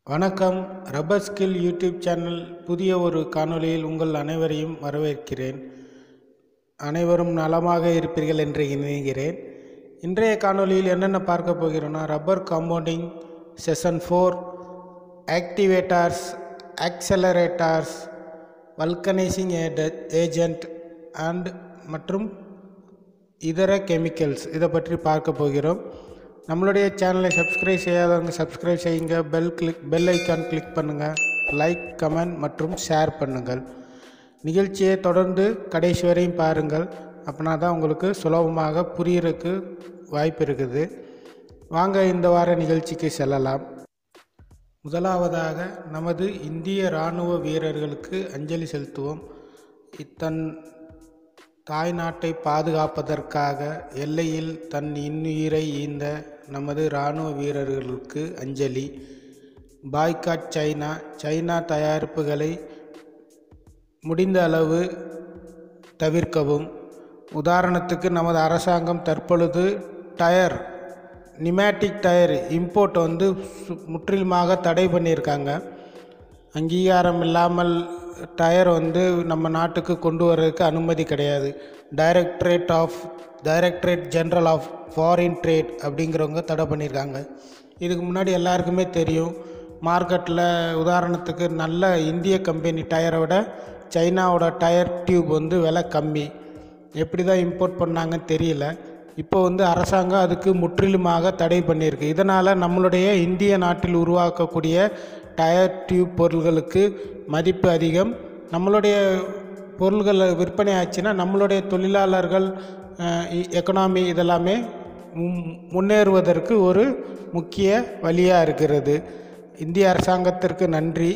வணக்கம் rubber skill YouTube channel புதிய ஒரு காணொளியில் உங்கள் அனைவரையும் வரவேற்கிறேன் அனைவரும் நலமாக இருப்பீர்கள் என்று நினைக்கிறேன் இன்றைய காணொளியில் என்னென்ன பார்க்க போகிறோம்னா rubber compounding session four activators accelerators vulcanising agent and மற்றும் இதர கெமிக்கல்ஸ் இதை பற்றி பார்க்க போகிறோம் நம்மளுடைய சேனலை சப்ஸ்கிரைப் செய்யாதவங்க சப்ஸ்கிரைப் செய்யுங்க bell click bell icon click பண்ணுங்கள் லைக் கமெண்ட் மற்றும் ஷேர் பண்ணுங்கள் நிகழ்ச்சியை தொடர்ந்து கடைசி வரையும் பாருங்கள் அப்படின்னா தான் உங்களுக்கு சுலபமாக புரியறதுக்கு வாய்ப்பு இருக்குது வாங்க இந்த வார நிகழ்ச்சிக்கு செல்லலாம் முதலாவதாக நமது இந்திய இராணுவ வீரர்களுக்கு அஞ்சலி செலுத்துவோம் இத்தன் தாய் நாட்டை பாதுகாப்பதற்காக எல்லையில் தன் இன்னுயிரை ஈந்த நமது இராணுவ வீரர்களுக்கு அஞ்சலி பாய்காட் சைனா சைனா தயாரிப்புகளை முடிந்த அளவு தவிர்க்கவும் உதாரணத்துக்கு நமது அரசாங்கம் தற்பொழுது டயர் நிமேட்டிக் டயர் இம்போர்ட் வந்து சு- முற்றிலுமாக தடை பண்ணியிருக்காங்க அங்கீகாரம் இல்லாமல் டயர் வந்து நம்ம நாட்டுக்கு கொண்டு வர்றதுக்கு அனுமதி கிடையாது directorate of directorate general of foreign trade அப்படிங்கிறவங்க தடை பண்ணியிருக்காங்க இதுக்கு முன்னாடி எல்லாருக்குமே தெரியும் மார்க்கெட்டில் உதாரணத்துக்கு நல்ல இந்திய கம்பெனி டயரை விட சைனாவோட டயர் டியூப் வந்து விலை கம்மி எப்படி தான் இம்போர்ட் பண்ணாங்கன்னு தெரியல இப்போ வந்து அரசாங்கம் அதுக்கு முற்றிலுமாக தடை பண்ணியிருக்கு இதனால் நம்மளுடைய இந்திய நாட்டில் உருவாக்கக்கூடிய டயர் டியூப் பொருள்களுக்கு மதிப்பு அதிகம் நம்மளுடைய பொருள்கள் விற்பனை ஆச்சுன்னா நம்மளுடைய தொழிலாளர்கள் எக்கனாமி இதெல்லாமே மும்- முன்னேறுவதற்கு ஒரு முக்கிய வழியாக இருக்கிறது இந்திய அரசாங்கத்திற்கு நன்றி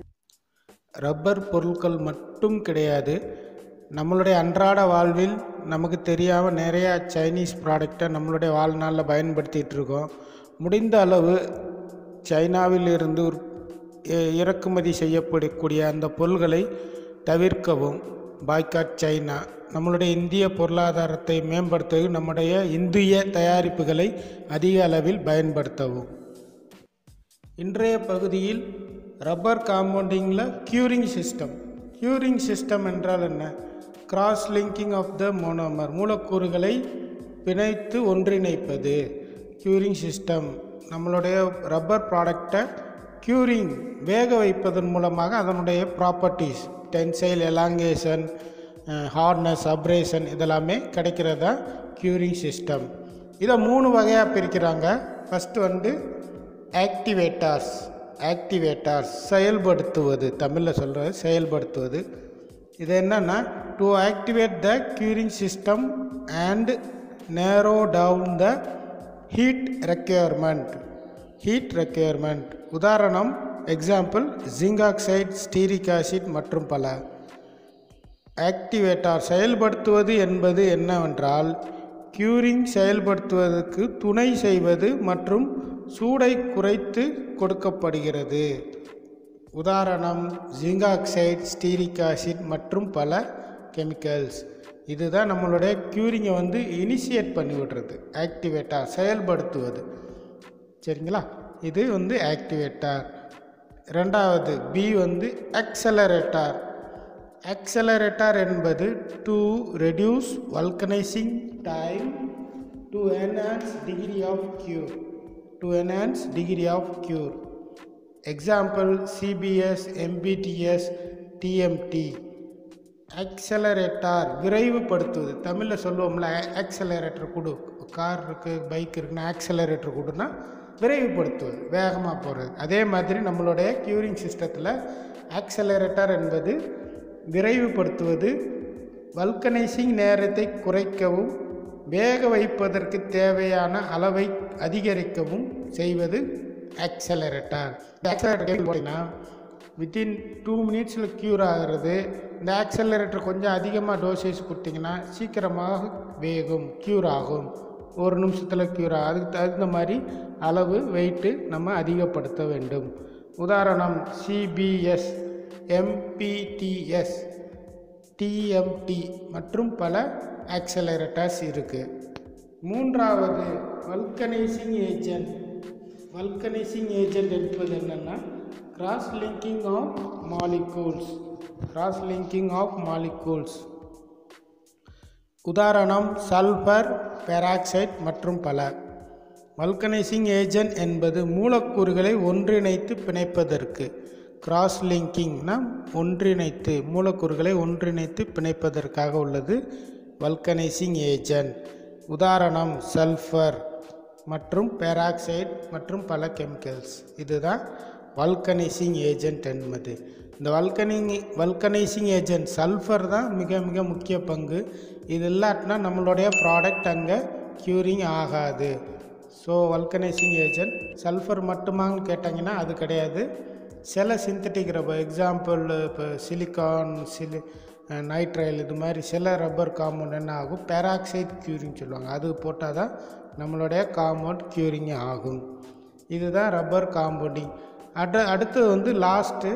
ரப்பர் பொருட்கள் மட்டும் கிடையாது நம்மளுடைய அன்றாட வாழ்வில் நமக்கு தெரியாமல் நிறையா சைனீஸ் ப்ராடக்டை நம்மளுடைய வாழ்நாளில் பயன்படுத்திகிட்டு இருக்கோம் முடிந்த அளவு சைனாவில் இருந்து உற்- இ- இறக்குமதி செய்யப்படக்கூடிய அந்த பொருள்களை தவிர்க்கவும் பாய்காட் சைனா நம்மளுடைய இந்திய பொருளாதாரத்தை மேம்படுத்தவும் நம்முடைய இந்திய தயாரிப்புகளை அதிக அளவில் பயன்படுத்தவும் இன்றைய பகுதியில் ரப்பர் காம்பவுண்டிங்கில் க்யூரிங் சிஸ்டம் க்யூரிங் சிஸ்டம் என்றால் என்ன cross linking of the monomer மூலக்கூறுகளை பிணைத்து ஒன்றிணைப்பது க்யூரிங் சிஸ்டம் நம்மளுடைய ரப்பர் ப்ராடக்டை க்யூரிங் வேக வைப்பதன் மூலமாக அதனுடைய properties tensile elongation hardness abrasion இதெல்லாமே கிடைக்கிறதா க்யூரிங் சிஸ்டம் இதை மூணு வகையாக பிரிக்கிறாங்க ஃபஸ்ட்டு வந்து ஆக்டிவேட்டர்ஸ் ஆக்டிவேட்டர்ஸ் செயல்படுத்துவது தமிழில் சொல்கிறது செயல்படுத்துவது இது என்னன்னா to activate the curing system and narrow down the heat requirement heat requirement உதாரணம் example zinc oxide stearic acid மற்றும் பல ஆக்டிவேட்டார் செயல்படுத்துவது என்பது என்னவென்றால் க்யூரிங் செயல்படுத்துவதற்கு துணை செய்வது மற்றும் சூடை குறைத்து கொடுக்கப்படுகிறது உதாரணம் ஜிங்க் ஆக்சைடு ஸ்டீரிக் ஆசிட் மற்றும் பல கெமிக்கல்ஸ் இதுதான் நம்மளுடைய க்யூரிங்கை வந்து இனிஷியேட் பண்ணி விடுறது ஆக்டிவேட்டார் செயல்படுத்துவது சரிங்களா இது வந்து ஆக்டிவேட்டார் ரெண்டாவது பி வந்து ஆக்சலரேட்டார் ஆக்சலரேட்டார் என்பது to reduce vulcanising time to enhance degree of cure to enhance degree of cure example CBS MBTS TMT accelerator விரைவுபடுத்துவது தமிழில் சொல்லுவோம்ல ஆக்சலரேட்டர் கொடு கார் இருக்குது பைக் இருக்குன்னா ஆக்சலரேட்டர் கொடுனா விரைவுபடுத்துவது வேகமாக போகிறது அதே மாதிரி நம்மளுடைய க்யூரிங் சிஸ்டத்தில் ஆக்சலரேட்டர் என்பது விரைவுபடுத்துவது வல்கனைசிங் நேரத்தை குறைக்கவும் வேக வைப்பதற்கு தேவையான அளவை அதிகரிக்கவும் செய்வது ஆக்சலரேட்டர் ஆக்சலரேட்டர் போட்டிங்கன்னா வித்தின் டூ மினிட்ஸில் க்யூர் ஆகிறது இந்த ஆக்சலரேட்டர் கொஞ்சம் அதிகமாக டோசேஜ் கொடுத்தீங்கன்னா சீக்கிரமாக வேகும் க்யூர் ஆகும் ஒரு நிமிஷத்தில் க்யூர் ஆகும் அதுக்கு தகுந்த மாதிரி அளவு வெயிட்டு நம்ம அதிகப்படுத்த வேண்டும் உதாரணம் சிபிஎஸ் எம்பிடிஎஸ் டிஎம்டி மற்றும் பல ஆக்சலரேட்டர்ஸ் இருக்குது மூன்றாவது வல்கனைசிங் ஏஜென்ட் வல்கனைசிங் ஏஜென்ட் என்பது என்னென்னா cross linking of molecules cross linking of molecules உதாரணம் சல்பர் பெராக்சைட் மற்றும் பல வல்கனைசிங் ஏஜென்ட் என்பது மூலக்கூறுகளை ஒன்றிணைத்து பிணைப்பதற்கு கிராஸ் லிங்கிங்னா ஒன்றிணைத்து மூலக்கூறுகளை ஒன்றிணைத்து பிணைப்பதற்காக உள்ளது வல்கனைசிங் ஏஜென்ட் உதாரணம் சல்ஃபர் மற்றும் பெராக்சைடு மற்றும் பல கெமிக்கல்ஸ் இதுதான் வல்கனைசிங் ஏஜென்ட் என்பது இந்த வல்கனிங் வல்கனைசிங் ஏஜென்ட் சல்ஃபர் தான் மிக மிக முக்கிய பங்கு இது இல்லாட்டினா நம்மளுடைய ப்ராடக்ட் அங்கே க்யூரிங் ஆகாது ஸோ வல்கனைசிங் ஏஜென்ட் சல்ஃபர் மட்டுமான்னு கேட்டாங்கன்னா அது கிடையாது சில சிந்தட்டிக் ரப்பர் எக்ஸாம்பிள் இப்போ சிலிக்கான் சிலி நைட்ரைல் இது மாதிரி சில ரப்பர் காம்பவுண்ட் என்ன ஆகும் பேராக்சைட் க்யூரிங் சொல்லுவாங்க அது போட்டால் தான் நம்மளுடைய காம்பவுண்ட் க்யூரிங் ஆகும் இதுதான் ரப்பர் காம்பவுண்டிங் அடு அடுத்தது வந்து லாஸ்ட்டு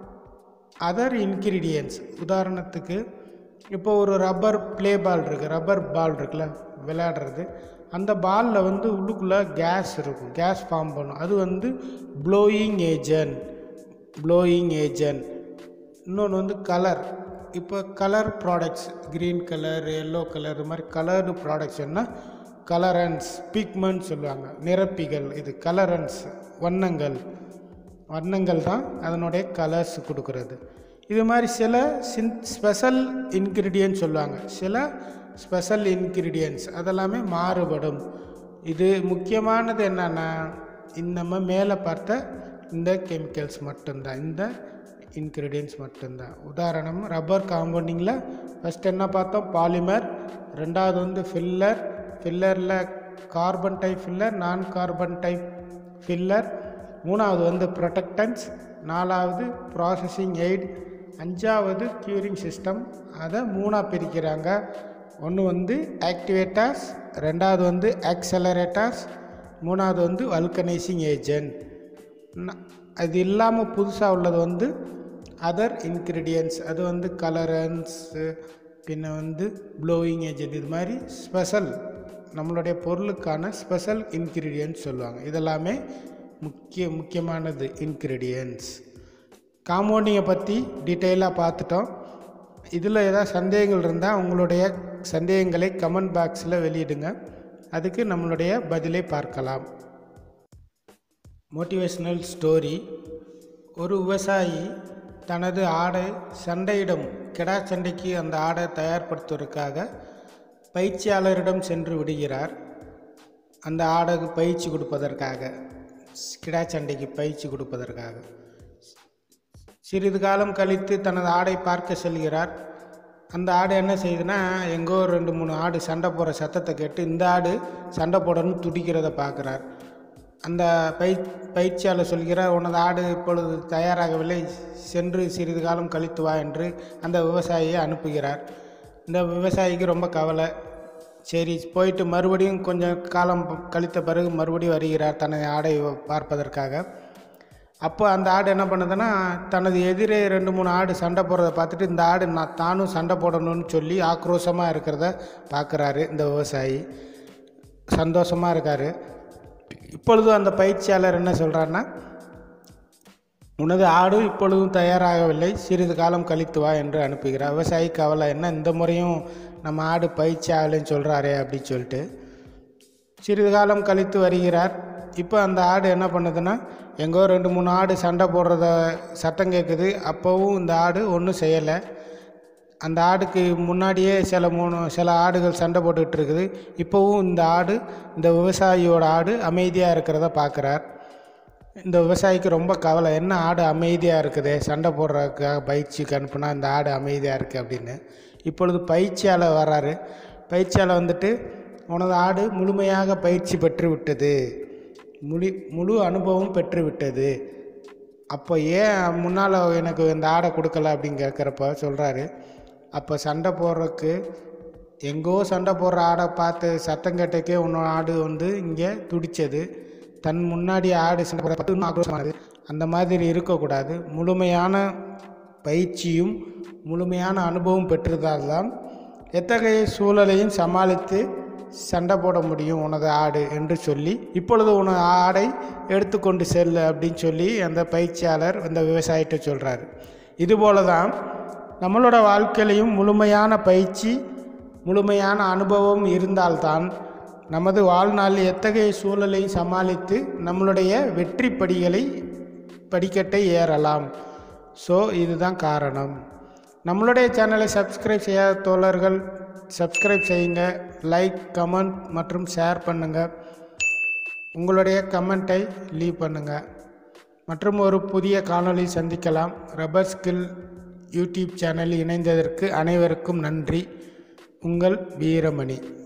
அதர் இன்க்ரீடியன்ட்ஸ் உதாரணத்துக்கு இப்போ ஒரு ரப்பர் ப்ளே பால் இருக்குது ரப்பர் பால் இருக்குல்ல விளையாடுறது அந்த பாலில் வந்து உள்ளுக்குள்ளே கேஸ் இருக்கும் கேஸ் ஃபார்ம் பண்ணும் அது வந்து ப்ளோயிங் ஏஜென்ட் ப்ளோயிங் ஏஜென்ட் இன்னொன்று வந்து கலர் இப்போ colour products green colour yellow colour இது மாதிரி கலர்டு ப்ராடக்ட்ஸ்னா கலரன்ஸ் பிக்மெண்ட் சொல்லுவாங்க நிரப்பிகள் இது கலரன்ஸ் வண்ணங்கள் வண்ணங்கள் தான் அதனுடைய கலர்ஸ் கொடுக்கறது இது மாதிரி சில சின் ஸ்பெஷல் இன்க்ரீடியன்ட் சொல்லுவாங்க சில ஸ்பெஷல் இன்க்ரீடியன்ட்ஸ் அதெல்லாமே மாறுபடும் இது முக்கியமானது என்னென்னா நம்ம மேலே பார்த்த இந்த கெமிக்கல்ஸ் மட்டும்தான் இந்த இன்க்ரீடியன்ட்ஸ் மட்டும்தான் உதாரணம் ரப்பர் காம்பவுண்டிங்கில் ஃபஸ்ட் என்ன பார்த்தோம் பாலிமர் ரெண்டாவது வந்து ஃபில்லர் ஃபில்லரில் carbon type filler non carbon type filler மூணாவது வந்து ப்ரொடக்டன்ஸ் நாலாவது ப்ராசஸிங் எய்ட் அஞ்சாவது க்யூரிங் சிஸ்டம் அதை மூணாக பிரிக்கிறாங்க ஒன்று வந்து ஆக்டிவேட்டர்ஸ் ரெண்டாவது வந்து ஆக்சலரேட்டர்ஸ் மூணாவது வந்து வல்கனைசிங் ஏஜென்ட் அது இல்லாமல் புதுசாக உள்ளது வந்து அதர் இன்க்ரீடியன்ட்ஸ் அது வந்து கலரன்ஸு பின்ன வந்து ப்ளோயிங் ஏஜென்ட் இது மாதிரி ஸ்பெஷல் நம்மளுடைய பொருளுக்கான ஸ்பெஷல் இன்க்ரீடியன்ட்ஸ் சொல்லுவாங்க இதெல்லாமே முக்கிய முக்கியமானது இன்க்ரீடியன்ட்ஸ் காம்பவுண்டிங்கை பற்றி டீட்டெயிலாக பார்த்துட்டோம் இதில் ஏதாவது சந்தேகங்கள் இருந்தால் உங்களுடைய சந்தேகங்களை கமெண்ட் பாக்ஸில் வெளியிடுங்க அதுக்கு நம்மளுடைய பதிலை பார்க்கலாம் மோட்டிவேஷ்னல் ஸ்டோரி ஒரு விவசாயி தனது ஆடை சண்டையிடும் கிடா சண்டைக்கு அந்த ஆடை தயார்படுத்துவதற்காக பயிற்சியாளரிடம் சென்று விடுகிறார் அந்த ஆடைக்கு பயிற்சி கொடுப்பதற்காக கிடா சண்டைக்கு பயிற்சி கொடுப்பதற்காக சிறிது காலம் கழித்து தனது ஆடை பார்க்க செல்கிறார் அந்த ஆடு என்ன செய்யுதுன்னா எங்கோ ரெண்டு மூணு ஆடு சண்டை போடுற சத்தத்தை கேட்டு இந்த ஆடு சண்டை போடணும்னு துடிக்கிறத பார்க்குறார் அந்த பயிற் பயிற்சியாளர் சொல்கிறார் உனது ஆடு இப்பொழுது தயாராகவில்லை சென்று சிறிது காலம் கழித்து வா என்று அந்த விவசாயியை அனுப்புகிறார் இந்த விவசாயிக்கு ரொம்ப கவலை சரி போயிட்டு மறுபடியும் கொஞ்சம் காலம் கழித்த பிறகு மறுபடியும் வருகிறார் தனது ஆடை பார்ப்பதற்காக அப்போ அந்த ஆடு என்ன பண்ணுதுன்னா தனது எதிரே ரெண்டு மூணு ஆடு சண்டை போடுறத பார்த்துட்டு இந்த ஆடு நான் தானும் சண்டை போடணும்னு சொல்லி ஆக்ரோஷமாக இருக்கிறத பார்க்குறாரு இந்த விவசாயி சந்தோஷமாக இருக்கார் இப்பொழுதும் அந்த பயிற்சியாளர் என்ன சொல்கிறாருன்னா உனது ஆடு இப்பொழுதும் தயாராகவில்லை சிறிது காலம் கழித்து வா என்று அனுப்புகிறார் விவசாயி கவலை என்ன இந்த முறையும் நம்ம ஆடு பயிற்சி ஆகலைன்னு சொல்கிறாரே அப்படின்னு சொல்லிட்டு சிறிது காலம் கழித்து வருகிறார் இப்போ அந்த ஆடு என்ன பண்ணுதுன்னா எங்கோ ரெண்டு மூணு ஆடு சண்டை போடுறத சத்தம் கேட்குது அப்போவும் இந்த ஆடு ஒன்றும் செய்யலை அந்த ஆடுக்கு முன்னாடியே சில மூணு சில ஆடுகள் சண்டை போட்டுக்கிட்டு இருக்குது இப்போவும் இந்த ஆடு இந்த விவசாயியோட ஆடு அமைதியாக இருக்கிறத பார்க்குறார் இந்த விவசாயிக்கு ரொம்ப கவலை என்ன ஆடு அமைதியாக இருக்குது சண்டை போடுறதுக்காக பயிற்சிக்கு அனுப்புனா இந்த ஆடு அமைதியாக இருக்குது அப்படின்னு இப்பொழுது பயிற்சியாளர் வராரு பயிற்சியாளர் வந்துட்டு உனது ஆடு முழுமையாக பயிற்சி பெற்று விட்டது முழு முழு அனுபவம் பெற்று விட்டது அப்போ ஏன் முன்னால் எனக்கு இந்த ஆடை கொடுக்கல அப்படின்னு கேட்குறப்ப சொல்கிறாரு அப்போ சண்டை போடுறதுக்கு எங்கோ சண்டை போடுற ஆடை பார்த்து சத்தம் கேட்டக்கே உன்னோட ஆடு வந்து இங்கே துடித்தது தன் முன்னாடி ஆடு சண்டை போடுற பத்து ஆக்ரோஷமானது அந்த மாதிரி இருக்கக்கூடாது முழுமையான பயிற்சியும் முழுமையான அனுபவம் பெற்றதால் தான் எத்தகைய சூழலையும் சமாளித்து சண்டை போட முடியும் உனது ஆடு என்று சொல்லி இப்பொழுது உனது ஆடை எடுத்துக்கொண்டு செல்லு அப்படின்னு சொல்லி அந்த பயிற்சியாளர் அந்த விவசாயிகிட்ட சொல்கிறாரு இதுபோல தான் நம்மளோட வாழ்க்கையிலையும் முழுமையான பயிற்சி முழுமையான அனுபவம் இருந்தால்தான் நமது வாழ்நாளில் எத்தகைய சூழலையும் சமாளித்து நம்மளுடைய வெற்றி படிகளை படிக்கட்டை ஏறலாம் ஸோ இதுதான் காரணம் நம்மளுடைய சேனலை சப்ஸ்கிரைப் செய்யாத தோழர்கள் சப்ஸ்கிரைப் செய்யுங்க லைக் கமெண்ட் மற்றும் ஷேர் பண்ணுங்கள் உங்களுடைய கமெண்ட்டை லீவ் பண்ணுங்கள் மற்றும் ஒரு புதிய காணொளி சந்திக்கலாம் ரப்பர் ஸ்கில் யூடியூப் சேனலில் இணைந்ததற்கு அனைவருக்கும் நன்றி உங்கள் வீரமணி